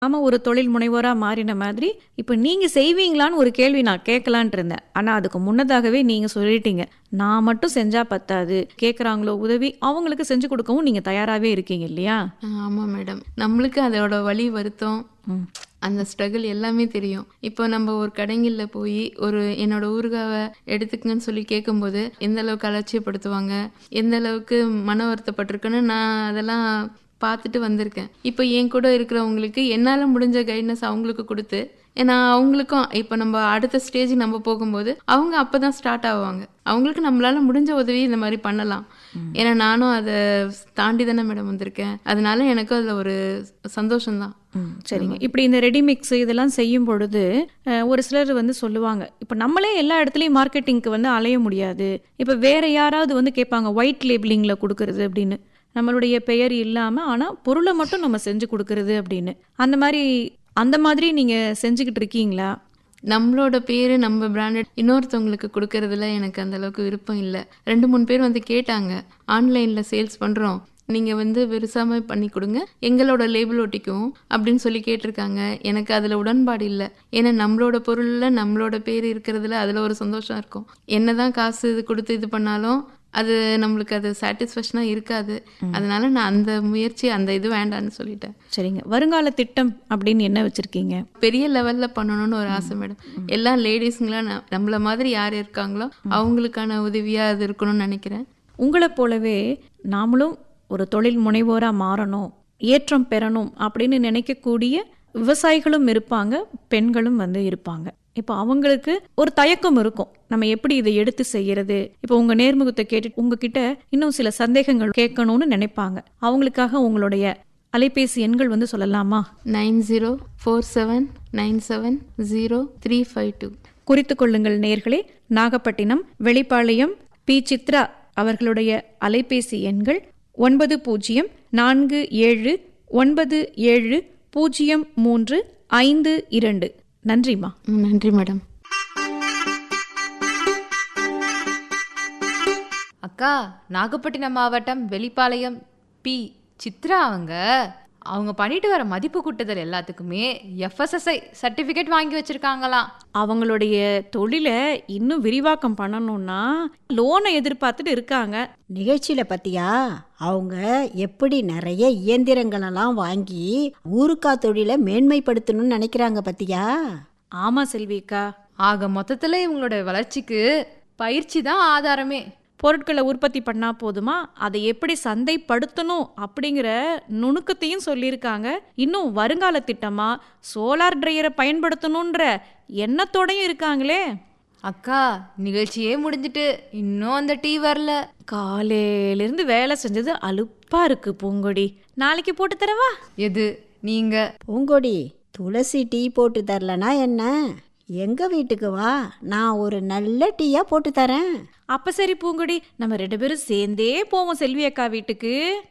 ஆமா ஒரு தொழில் முனைவோரா மாறின மாதிரி இப்போ நீங்க செய்வீங்களான்னு ஒரு கேள்வி நான் கேட்கலான்ட்டு இருந்தேன் ஆனா அதுக்கு முன்னதாகவே நீங்க சொல்லிட்டீங்க நான் மட்டும் செஞ்சா பத்தாது கேட்குறாங்களோ உதவி அவங்களுக்கு செஞ்சு கொடுக்கவும் நீங்க தயாராகவே இருக்கீங்க இல்லையா ஆமாம் மேடம் நம்மளுக்கு அதோட வலி வருத்தம் ம். அந்த ஸ்ட்ரகிள் எல்லாமே தெரியும் இப்போ நம்ம ஒரு கடைங்கள்ல போய் ஒரு என்னோட ஊறுகாவை எடுத்துக்கங்கன்னு சொல்லி கேட்கும்போது எந்த அளவுக்கு அலட்சியப்படுத்துவாங்க எந்த அளவுக்கு மன வருத்தப்பட்டிருக்குன்னு நான் அதெல்லாம் பார்த்துட்டு வந்திருக்கேன் இப்போ என் கூட இருக்கிறவங்களுக்கு என்னால் முடிஞ்ச கைட்னஸ் அவங்களுக்கு கொடுத்து ஏன்னா அவங்களுக்கும் இப்போ நம்ம அடுத்த ஸ்டேஜ் நம்ம போகும்போது அவங்க அப்போ தான் ஸ்டார்ட் ஆவாங்க அவங்களுக்கு நம்மளால முடிஞ்ச உதவி இந்த மாதிரி பண்ணலாம் ஏன்னா நானும் அதை தாண்டி தானே மேடம் வந்திருக்கேன் அதனால எனக்கும் அதில் ஒரு சந்தோஷம்தான் ம், சரிங்க இப்படி இந்த ரெடி மிக்ஸ் இதெல்லாம் செய்யும் பொழுது அஹ், ஒரு சிலர் வந்து சொல்லுவாங்க இப்போ நம்மளே எல்லா இடத்துலையும் மார்க்கெட்டிங்க்கு வந்து அலைய முடியாது இப்போ வேற யாராவது வந்து கேட்பாங்க ஒயிட் லேபிளிங்கில் கொடுக்கறது அப்படின்னு நம்மளுடைய பெயர் இல்லாமல் ஆனால் பொருளை மட்டும் நம்ம செஞ்சு கொடுக்கறது அப்படின்னு அந்த மாதிரி அந்த மாதிரி நீங்கள் செஞ்சுக்கிட்டு இருக்கீங்களா நம்மளோட பேர் நம்ம பிராண்டட் இன்னொருத்தவங்களுக்கு கொடுக்கறதுல எனக்கு அந்த அளவுக்கு விருப்பம் இல்லை ரெண்டு மூணு பேர் வந்து கேட்டாங்க ஆன்லைனில் சேல்ஸ் பண்ணுறோம் நீங்கள் வந்து பெருசாம பண்ணி கொடுங்க எங்களோட லேபிள் ஒட்டிக்கும் அப்படின்னு சொல்லி கேட்டிருக்காங்க எனக்கு அதில் உடன்பாடு இல்லை ஏன்னா நம்மளோட பொருளில் நம்மளோட பேர் இருக்கிறதுல அதில் ஒரு சந்தோஷம் இருக்கும் என்னதான் காசு இது கொடுத்து இது பண்ணாலும் அது நம்மளுக்கு அது சாட்டிஸ்ஃபேக்ஷனாக இருக்காது அதனால நான் அந்த முயற்சி அந்த இது வேண்டான்னு சொல்லிட்டேன் சரிங்க வருங்கால திட்டம் அப்படின்னு என்ன வச்சுருக்கீங்க பெரிய லெவல்ல பண்ணணும்னு ஒரு ஆசை மேடம் எல்லா லேடிஸுங்களும் ந- நம்மள மாதிரி யார் இருக்காங்களோ அவங்களுக்கான உதவியா அது இருக்கணும்னு நினைக்கிறேன் உங்களைப் போலவே நாமளும் ஒரு தொழில் முனைவோராக மாறணும் ஏற்றம் பெறணும் அப்படின்னு நினைக்கக்கூடிய விவசாயிகளும் இருப்பாங்க பெண்களும் வந்து இருப்பாங்க இப்போ அவங்களுக்கு ஒரு தயக்கம் இருக்கும் நம்ம எப்படி இதை எடுத்து செய்யறது இப்போ உங்க நேர்முகத்தை கேட்டு உங்ககிட்ட இன்னும் சில சந்தேகங்கள் கேட்கணும்னு நினைப்பாங்க அவங்களுக்காக உங்களுடைய அலைபேசி எண்கள் வந்து சொல்லலாமா nine zero four seven nine seven zero three five two குறித்து கொள்ளுங்கள் நேர்களே நாகப்பட்டினம் வெளிப்பாளையம் பி சித்ரா அவர்களுடைய அலைபேசி எண்கள் ஒன்பது பூஜ்ஜியம் நான்கு ஏழு ஒன்பது ஏழு பூஜ்ஜியம் மூன்று ஐந்து இரண்டு நன்றிம்மா நன்றி மேடம் அக்கா நாகப்பட்டினம் மாவட்டம் வெளிப்பாளையம் பி சித்ரா அவங்க அவங்க பண்ணிட்டு வர மதிப்பு கூட்டுதல் எல்லாத்துக்குமே எஃப்எஸ்எஸ்ஐ சர்டிஃபிகேட் வாங்கி வச்சிருக்காங்களாம் அவங்களுடைய தொழிலை இன்னும் விரிவாக்கம் பண்ணணும்னா லோனை எதிர்பார்த்துட்டு இருக்காங்க நிகழ்ச்சியில பத்தியா அவங்க எப்படி நிறைய இயந்திரங்களெல்லாம் வாங்கி ஊருக்கா தொழிலை மேன்மைப்படுத்தணும்னு நினைக்கிறாங்க பத்தியா ஆமா செல்விக்கா ஆக மொத்தத்துல இவங்களோட வளர்ச்சிக்கு பயிற்சி தான் ஆதாரமே பொருட்களை உற்பத்தி பண்ணா போதுமா அதை எப்படி சந்தைப்படுத்தணும் அப்படிங்கிற நுணுக்கத்தையும் சொல்லியிருக்காங்க இன்னும் வருங்கால திட்டமா சோலார் ட்ரையரை பயன்படுத்தணுன்ற எண்ணத்தோடையும் இருக்காங்களே அக்கா நிகழ்ச்சியே முடிஞ்சிட்டு இன்னும் அந்த டீ வரல காலையிலிருந்து வேலை செஞ்சது அலுப்பா இருக்கு பூங்கொடி நாளைக்கு போட்டு தரவா எது நீங்க பூங்கொடி துளசி டீ போட்டு தரலனா என்ன எங்க வீட்டுக்கு வா நான் ஒரு நல்ல டீயா போட்டு தரேன் அப்ப சரி பூங்கொடி நம்ம ரெண்டு பேரும் சேர்ந்தே போவோம் செல்வி அக்கா வீட்டுக்கு